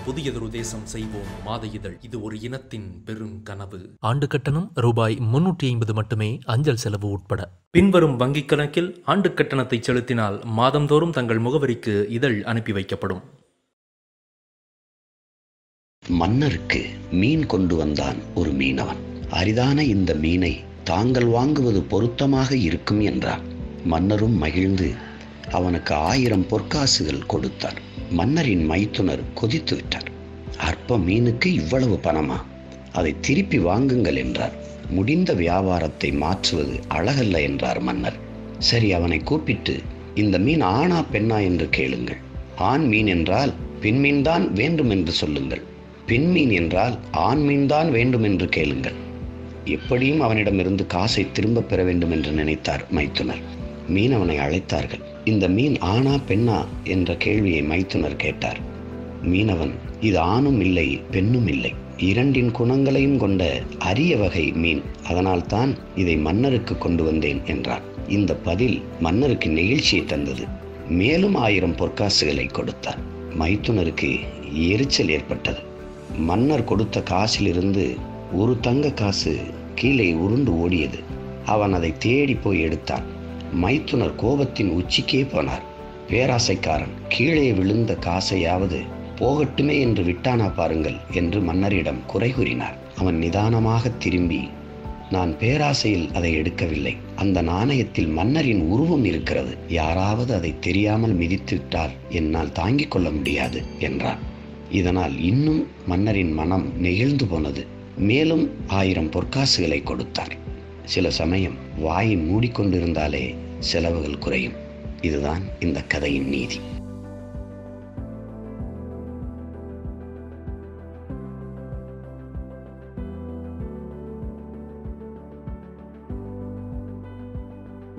புதியதொரு தேசம் செய்வோம் மாத இதழ் இது ஒரு இனத்தின் பெருங்கனவு ஆண்டு கட்டணம் ரூபாய் முன்னூற்றி ஐம்பது மட்டுமே அஞ்சல் செலவு உட்பட பின்வரும் வங்கிக் கணக்கில் ஆண்டு கட்டணத்தை செலுத்தினால் மாதந்தோறும் தங்கள் முகவரிக்கு இதழ் அனுப்பி வைக்கப்படும் மன்னருக்கு மீன் கொண்டு வந்தான் ஒரு மீனவன் அரிதான இந்த மீனை தாங்கள் வாங்குவது பொருத்தமாக இருக்கும் என்றான் மன்னரும் மகிழ்ந்து அவனுக்கு ஆயிரம் பொற்காசுகள் கொடுத்தார் மன்னரின் மைத்துனர் கொதித்து விட்டார் அற்ப மீனுக்கு இவ்வளவு பணமா அதை திருப்பி வாங்குங்கள் என்றார் முடிந்த வியாபாரத்தை மாற்றுவது அழகல்ல என்றார் மன்னர் சரி அவனை கூப்பிட்டு இந்த மீன் ஆணா பெண்ணா என்று கேளுங்கள் ஆண் மீன் என்றால் பெண் மீன்தான் வேண்டும் என்று சொல்லுங்கள் பெண் மீன் என்றால் ஆண் மீன்தான் வேண்டும் என்று கேளுங்கள் எப்படியும் அவனிடமிருந்து காசை திரும்ப பெற வேண்டும் என்று நினைத்தார் மைத்துனர் மீனவனை அழைத்தார்கள் இந்த மீன் ஆணா பெண்ணா என்ற கேள்வியை மைத்துனர் கேட்டார் மீனவன் இது ஆணும் இல்லை பெண்ணும் இல்லை இரண்டின் குணங்களையும் கொண்ட அரிய வகை மீன் அதனால்தான் இதை மன்னருக்கு கொண்டு வந்தேன் என்றான் இந்த பதில் மன்னருக்கு நெகிழ்ச்சியை தந்தது மேலும் ஆயிரம் பொற்காசுகளை கொடுத்தார் மைத்துனருக்கு எரிச்சல் ஏற்பட்டது மன்னர் கொடுத்த காசிலிருந்து ஒரு தங்க காசு கீழே உருண்டு ஓடியது அவன் அதை தேடி போய் எடுத்தான் மைத்துனர் கோபத்தின் உச்சிக்கே போனார் பேராசைக்காரன் கீழே விழுந்த காசையாவது போகட்டுமே என்று விட்டானா பாருங்கள் என்று மன்னரிடம் குறை கூறினார் அவன் நிதானமாக திரும்பி நான் பேராசையில் அதை எடுக்கவில்லை அந்த நாணயத்தில் மன்னரின் உருவம் இருக்கிறது யாராவது அதை தெரியாமல் மிதித்து விட்டால் என்னால் தாங்கிக் கொள்ள முடியாது என்றான் இதனால் இன்னும் மன்னரின் மனம் நெகிழ்ந்து போனது மேலும் ஆயிரம் பொற்காசுகளை கொடுத்தார் சில சமயம் வாயை மூடிக்கொண்டிருந்தாலே செலவுகள் குறையும் இதுதான் இந்த கதையின் நீதி